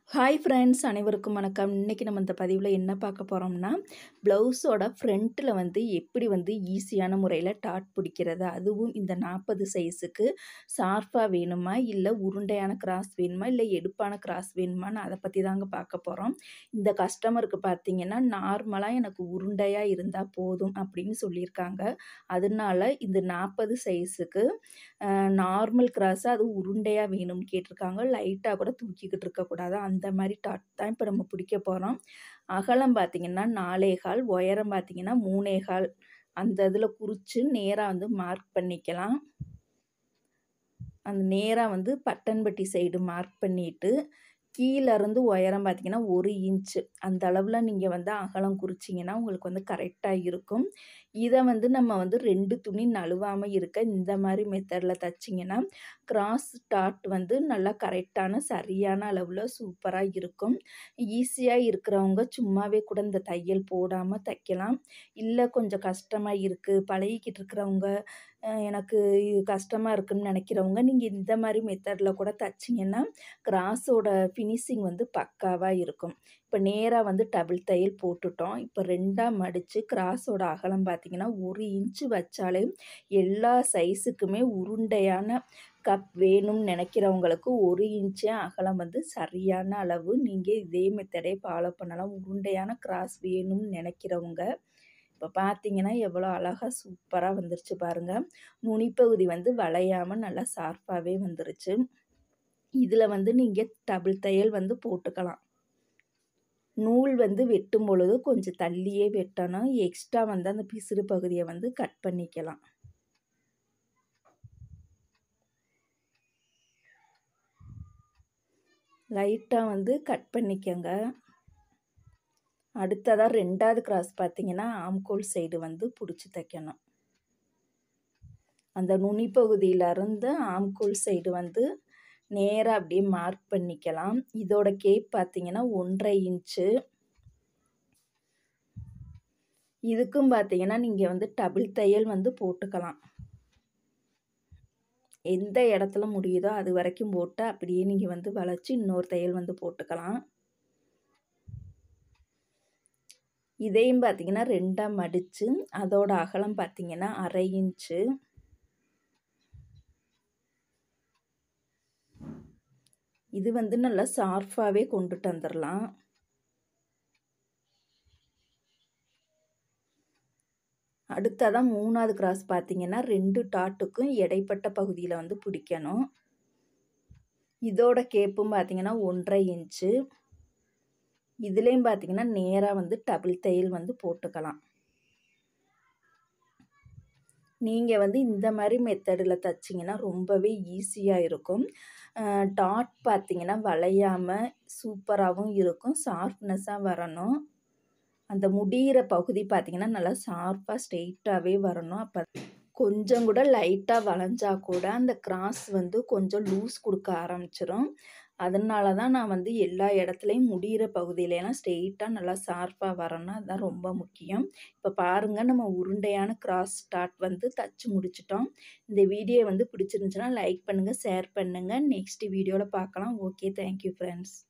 hi friends அனைவருக்கும் வணக்கம் இன்றைக்கி நம்ம இந்த பதிவில் என்ன பார்க்க போகிறோம்னா ப்ளவுஸோட ஃப்ரண்ட்டில் வந்து எப்படி வந்து ஈஸியான முறையில் டாட் பிடிக்கிறது அதுவும் இந்த நாற்பது சைஸுக்கு ஷார்ப்பாக வேணுமா இல்லை உருண்டையான கிராஸ் வேணுமா இல்லை எடுப்பான கிராஸ் வேணுமான்னு அதை பற்றி தாங்க பார்க்க போகிறோம் இந்த கஸ்டமருக்கு பார்த்தீங்கன்னா நார்மலாக எனக்கு உருண்டையாக இருந்தால் போதும் அப்படின்னு சொல்லியிருக்காங்க அதனால இந்த நாற்பது சைஸுக்கு நார்மல் கிராஸாக அது உருண்டையாக வேணும்னு கேட்டிருக்காங்க லைட்டாக கூட தூக்கிக்கிட்டு இருக்கக்கூடாது அந்த மாதிரி டாட் தான் இப்போ நம்ம பிடிக்க போகிறோம் அகலம் பார்த்திங்கன்னா நாலேகால் உயரம் பார்த்திங்கன்னா மூணேகால் அந்த இதில் குறித்து நேராக வந்து மார்க் பண்ணிக்கலாம் அந்த நேராக வந்து பட்டன்பட்டி சைடு மார்க் பண்ணிவிட்டு கீழேருந்து உயரம் பார்த்திங்கன்னா ஒரு இன்ச்சு அந்த அளவில் நீங்கள் வந்து அகலம் குறிச்சிங்கன்னா உங்களுக்கு வந்து கரெக்டாக இருக்கும் இதை வந்து நம்ம வந்து ரெண்டு துணி நழுவாமல் இருக்க இந்த மாதிரி மெத்தடில் தைச்சிங்கன்னா கிராஸ் டாட் வந்து நல்லா கரெக்டான சரியான அளவில் சூப்பராக இருக்கும் ஈஸியாக இருக்கிறவங்க சும்மாவே கூட இந்த தையல் போடாமல் தைக்கலாம் இல்லை கொஞ்சம் கஷ்டமாக இருக்குது பழகிக்கிட்டு இருக்கிறவங்க எனக்கு இது கஷ்டமாக இருக்குன்னு நினைக்கிறவங்க நீங்கள் இந்த மாதிரி மெத்தடில் கூட தைச்சிங்கன்னா கிராஸோட ஃபினிஷிங் வந்து பக்காவாக இருக்கும் இப்போ நேராக வந்து டபுள் தையல் போட்டுட்டோம் இப்போ ரெண்டாக மடித்து கிராஸோட அகலம் பார்த்திங்கன்னா ஒரு இன்ச்சு வச்சாலே எல்லா சைஸுக்குமே உருண்டையான கப் வேணும்னு நினைக்கிறவங்களுக்கு ஒரு இன்ச்சு அகலம் வந்து சரியான அளவு நீங்கள் இதே மெத்தடே ஃபாலோ பண்ணலாம் உருண்டையான கிராஸ் வேணும்னு நினைக்கிறவங்க இப்போ பார்த்தீங்கன்னா எவ்வளோ அழகாக சூப்பராக வந்துருச்சு பாருங்கள் நுனிப்பகுதி வந்து வளையாமல் நல்லா ஷார்ப்பாகவே வந்துருச்சு இதில் வந்து நீங்கள் டபுள் தையல் வந்து போட்டுக்கலாம் நூல் வந்து வெட்டும் பொழுது கொஞ்சம் தள்ளியே வெட்டணும் எக்ஸ்ட்ரா வந்து அந்த பிசுறு பகுதியை வந்து கட் பண்ணிக்கலாம் லைட்டாக வந்து கட் பண்ணிக்கங்க அடுத்ததாக ரெண்டாவது கிராஸ் பார்த்தீங்கன்னா ஆம்கோல் சைடு வந்து பிடிச்சி தைக்கணும் அந்த நுனிப்பகுதியிலருந்து ஆம்கோல் சைடு வந்து நேராக அப்படியே மார்க் பண்ணிக்கலாம் இதோட கேப் பார்த்தீங்கன்னா ஒன்றரை இன்ச்சு இதுக்கும் பார்த்தீங்கன்னா நீங்கள் வந்து டபுள் தையல் வந்து போட்டுக்கலாம் எந்த இடத்துல முடியுதோ அது வரைக்கும் போட்டு அப்படியே நீங்கள் வந்து வளைச்சி இன்னொரு தையல் வந்து போட்டுக்கலாம் இதையும் பார்த்தீங்கன்னா ரெண்டாக மடித்து அதோட அகலம் பார்த்தீங்கன்னா அரை இன்ச்சு இது வந்து நல்லா ஷார்ப்பாகவே கொண்டுட்டு வந்துடலாம் அடுத்ததான் மூணாவது கிராஸ் பார்த்தீங்கன்னா ரெண்டு டாட்டுக்கும் இடைப்பட்ட பகுதியில் வந்து பிடிக்கணும் இதோட கேப்பும் பார்த்தீங்கன்னா ஒன்றரை இன்ச்சு இதுலேயும் பார்த்தீங்கன்னா நேராக வந்து டபுள் தையல் வந்து போட்டுக்கலாம் நீங்கள் வந்து இந்த மாதிரி மெத்தடில் தைச்சிங்கன்னா ரொம்பவே ஈஸியாக இருக்கும் டாட் பார்த்தீங்கன்னா வளையாமல் சூப்பராகவும் இருக்கும் ஷார்ப்னஸாக வரணும் அந்த முடிகிற பகுதி பார்த்திங்கன்னா நல்லா ஷார்ப்பாக ஸ்ட்ரெயிட்டாகவே வரணும் அப்போ கொஞ்சம் கூட லைட்டாக வளைஞ்சா கூட அந்த கிராஸ் வந்து கொஞ்சம் லூஸ் கொடுக்க ஆரம்பிச்சிடும் அதனால தான் நான் வந்து எல்லா இடத்துலையும் முடிகிற பகுதியிலலாம் ஸ்ட்ரெயிட்டாக நல்லா ஷார்ப்பாக வரணும் அதுதான் ரொம்ப முக்கியம் இப்போ பாருங்கள் நம்ம உருண்டையான கிராஸ் ஸ்டார்ட் வந்து தச்சு முடிச்சிட்டோம் இந்த வீடியோ வந்து பிடிச்சிருந்துச்சுன்னா லைக் பண்ணுங்கள் ஷேர் பண்ணுங்கள் நெக்ஸ்ட் வீடியோவில் பார்க்கலாம் ஓகே தேங்க்யூ ஃப்ரெண்ட்ஸ்